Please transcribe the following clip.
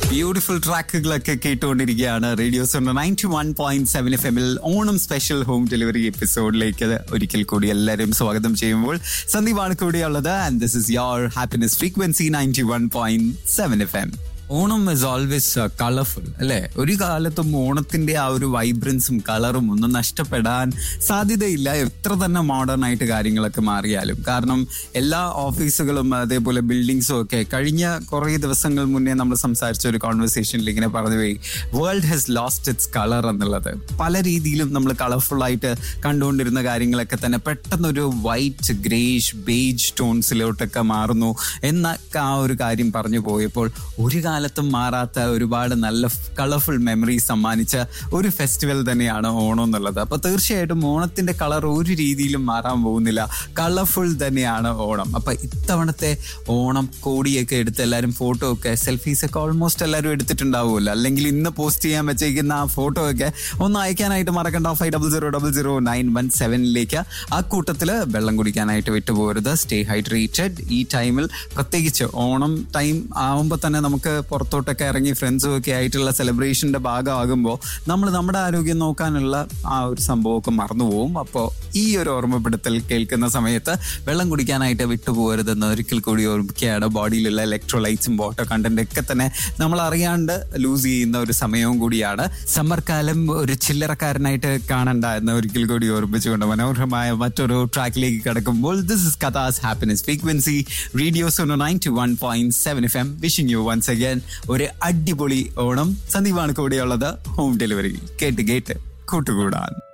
beautiful ട്രാക്കുകളൊക്കെ കേട്ടുകൊണ്ടിരിക്കുകയാണ് radio zone ninety one point seven F എമ്മിൽ ഓണം സ്പെഷ്യൽ ഹോം ഡെലിവറി എപ്പിസോഡിലേക്ക് ഒരിക്കൽ കൂടി എല്ലാവരും സ്വാഗതം ചെയ്യുമ്പോൾ സന്ദീപാണ് കൂടിയുള്ളത് and this is your happiness frequency ninety one point seven F M Onam is always colourful അല്ലെ ഒരു കാലത്തും ഓണത്തിന്റെ ആ ഒരു വൈബ്രൻസും കളറും ഒന്നും നഷ്ടപ്പെടാൻ സാധ്യതയില്ല എത്ര തന്നെ മോഡേൺ ആയിട്ട് കാര്യങ്ങളൊക്കെ മാറിയാലും കാരണം എല്ലാ ഓഫീസുകളും അതേപോലെ ബിൽഡിങ്സും ഒക്കെ കഴിഞ്ഞ കുറേ ദിവസങ്ങൾ മുന്നേ നമ്മൾ സംസാരിച്ച ഒരു കോൺവെർസേഷനിൽ ഇങ്ങനെ പറഞ്ഞു പോയി world has lost its colour എന്നുള്ളത് പല രീതിയിലും നമ്മൾ കളർഫുൾ ആയിട്ട് കണ്ടുകൊണ്ടിരുന്ന കാര്യങ്ങളൊക്കെ തന്നെ പെട്ടെന്നൊരു വൈറ്റ് ഗ്രേഷ് ബേജ് ടോൺസിലോട്ടൊക്കെ മാറുന്നു എന്നൊക്കെ ആ ഒരു കാര്യം പറഞ്ഞു പോയപ്പോൾ ഒരു കാലത്തും മാറാത്ത ഒരുപാട് നല്ല കളർഫുൾ മെമ്മറീസ് സമ്മാനിച്ച ഒരു ഫെസ്റ്റിവൽ തന്നെയാണ് ഓണം എന്നുള്ളത് അപ്പൊ തീർച്ചയായിട്ടും ഓണത്തിന്റെ കളർ ഒരു രീതിയിലും മാറാൻ പോകുന്നില്ല കളർഫുൾ തന്നെയാണ് ഓണം അപ്പൊ ഇത്തവണത്തെ ഓണം കോടിയൊക്കെ എടുത്ത് എല്ലാവരും ഫോട്ടോ ഒക്കെ സെൽഫീസ് ഒക്കെ ഓൾമോസ്റ്റ് എല്ലാവരും എടുത്തിട്ടുണ്ടാവുമല്ലോ അല്ലെങ്കിൽ ഇന്ന് പോസ്റ്റ് ചെയ്യാൻ വെച്ചേക്കുന്ന ആ ഫോട്ടോ ഒക്കെ ഒന്ന് അയക്കാനായിട്ട് മറക്കണ്ട five double zero double zero nine one സെവനിലേക്ക് ആ കൂട്ടത്തിൽ വെള്ളം കുടിക്കാനായിട്ട് വിട്ടുപോകരുത് സ്റ്റേ ഹൈഡ്രേറ്റഡ് ഈ ടൈമിൽ പ്രത്യേകിച്ച് ഓണം ടൈം ആവുമ്പോൾ തന്നെ നമുക്ക് പുറത്തോട്ടൊക്കെ ഇറങ്ങി ഫ്രണ്ട്സും ഒക്കെ ആയിട്ടുള്ള സെലിബ്രേഷന്റെ ഭാഗമാകുമ്പോൾ നമ്മൾ നമ്മുടെ ആരോഗ്യം നോക്കാനുള്ള ആ ഒരു സംഭവമൊക്കെ മറന്നുപോകും അപ്പോൾ ഈ ഒരു ഓർമ്മപ്പെടുത്തൽ കേൾക്കുന്ന സമയത്ത് വെള്ളം കുടിക്കാനായിട്ട് വിട്ടുപോകരുതെന്ന് ഒരിക്കൽ കൂടി ഓർമ്മിക്കുകയാണ് ബോഡിയിലുള്ള ഇലക്ട്രോലൈറ്റ്സും വാട്ടർ കണ്ടന്റ് ഒക്കെ തന്നെ നമ്മൾ അറിയാണ്ട് ലൂസ് ചെയ്യുന്ന ഒരു സമയവും കൂടിയാണ് സമ്മർ കാലം ഒരു ചില്ലറക്കാരനായിട്ട് കാണണ്ട എന്ന് ഒരിക്കൽ കൂടി ഓർമ്മിച്ചുകൊണ്ട് മനോഹരമായ മറ്റൊരു ട്രാക്കിലേക്ക് കിടക്കുമ്പോൾ ദിസ് ഇസ് കഥാസ് ഹാപ്പിനെസ് ഫ്രീക്വൻസി റേഡിയോ സോണോ ninety one point seven F M wishing you once again ഒരു അടിപൊളി ഓണം സന്ദീപാണ് കൂടെയുള്ളത് ഹോം ഡെലിവറി കേട്ട് കേട്ട് കൂട്ടുകൂടാൻ